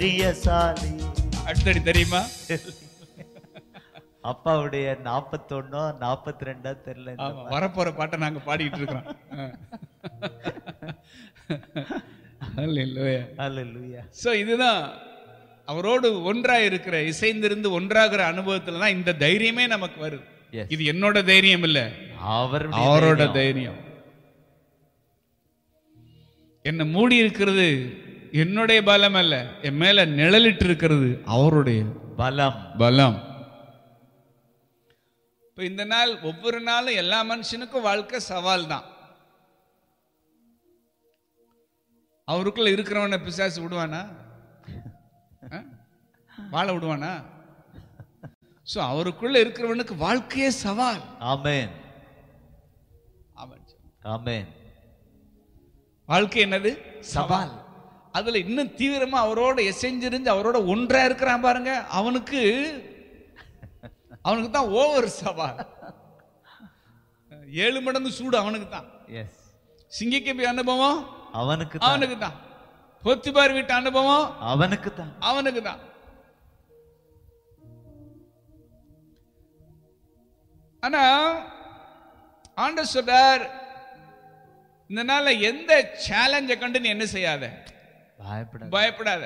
பிரியசாலி அடுத்தடி தெரியுமா அப்பாவுடைய நாப்பத்தொன்னோ நாப்பத்தி ரெண்டோ தெரியல இந்த ஆமா வரப்போற பாட்டை நாங்க பாடிக்கிட்டு இருக்கிறோம் அல்லேலூயா ஹalleluya சோ இதுதான் அவரோடு ஒன்றாய் இருக்கிற இசைந்திருந்து ஒன்றாகிற அனுபவத்துல தான் இந்த தைரியமே நமக்கு வருது Yes. இது என்னோட தைரியம் இல்ல அவருடைய அவரோட தைரியம். தைரியம் என்ன மூடி இருக்கிறது என்னுடைய பலம் அல்ல என் மேல நிழலிட்டு இருக்கிறது அவருடைய பலம் பலம் இப்ப இந்த நாள் ஒவ்வொரு நாளும் எல்லா மனுஷனுக்கும் வாழ்க்கை சவால் தான் அவருக்குள்ள இருக்கிறவனை பிசாசு விடுவானா ஆ? வாழ விடுவானா சோ அவருக்குள்ள இருக்கிறவனுக்கு வாழ்க்கையே சவால் ஆமென் அவன் ஆமென் வாழ்க்கை என்னது சவால் அதுல இன்னும் தீவிரமா அவரோட எசைஞ்சிருந்து அவரோட ஒன்றா இருக்கிறான் பாருங்க அவனுக்கு அவனுக்கு தான் ஓவர் சவால் ஏழு மடங்கு சூடு அவனுக்கு தான் எஸ் சிங்கிக்கபி அனுபவம் அவனுக்கு தான் அவனுக்கு தான் பொத்திபார் வீட்டு அனுபவம் அவனுக்கு தான் அவனுக்கு தான் ஆனா ஆண்டவர் சொல்றார் இந்த நாள்ல எந்த சேலஞ்சை கண்டு நீ என்ன செய்யாத பயப்பட பயப்படாத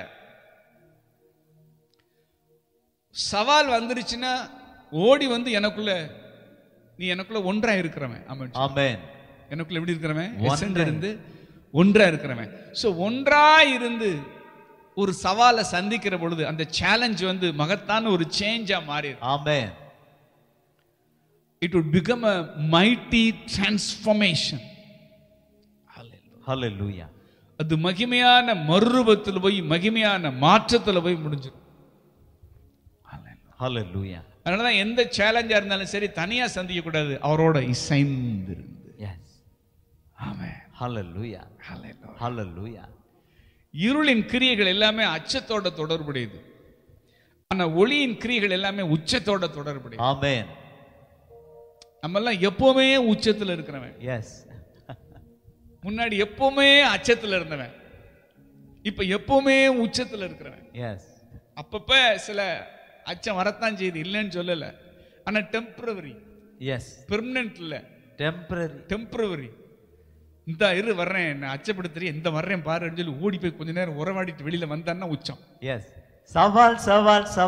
சவால் வந்துருச்சுன்னா ஓடி வந்து எனக்குள்ள நீ எனக்குள்ள ஒன்றா இருக்கிறவன் ஆமாம் ஆமென் எனக்குள்ள எப்படி இருக்கிறவன் ஒன்றா. எசன்ல இருந்து ஒன்றா இருக்கிறவன் சோ ஒன்றா இருந்து ஒரு சவாலை சந்திக்கிற பொழுது அந்த சேலஞ்ச் வந்து மகத்தான ஒரு சேஞ்சா மாறிடும் amen it would become a mighty transformation ஹalleluya அது மகிமையான மறுரூபத்தில் போய் மகிமையான மாற்றத்துல போய் முடிஞ்சிடும் ஹalleluya அதனாலதான் எந்த சேலஞ்சா இருந்தாலும் சரி தனியா சந்திக்க கூடாது அவரோட இசைந்து இருந்து எஸ் ஆமென் ஹalleluya ஹalleluya இருளின் கிரியைகள் எல்லாமே அச்சத்தோட தொடர்புடையது ஆனா ஒளியின் கிரியைகள் எல்லாமே உச்சத்தோட தொடர்புடையது ஆமென் நம்ம எல்லாம் எப்பவுமே உச்சத்துல இருக்கிறவன் எஸ் முன்னாடி எப்பவுமே அச்சத்துல இருந்தவன் இப்ப எப்பவுமே உச்சத்துல இருக்கிறவன் எஸ் அப்பப்ப சில அச்சம் வரத்தான் செய்யுது இல்லைன்னு சொல்லல ஆனா டெம்பரவரி எஸ் பெர்மனன்ட் இல்ல டெம்பரரி டெம்பரவரி இந்த இரு வர்றேன் என்ன அச்சப்படுத்துறேன் இந்த வர்றேன் பாருன்னு சொல்லி ஓடி போய் கொஞ்ச நேரம் உறவாடிட்டு வெளியில வந்தான்னா உச்சம் எஸ் சவால் சவால் சவால்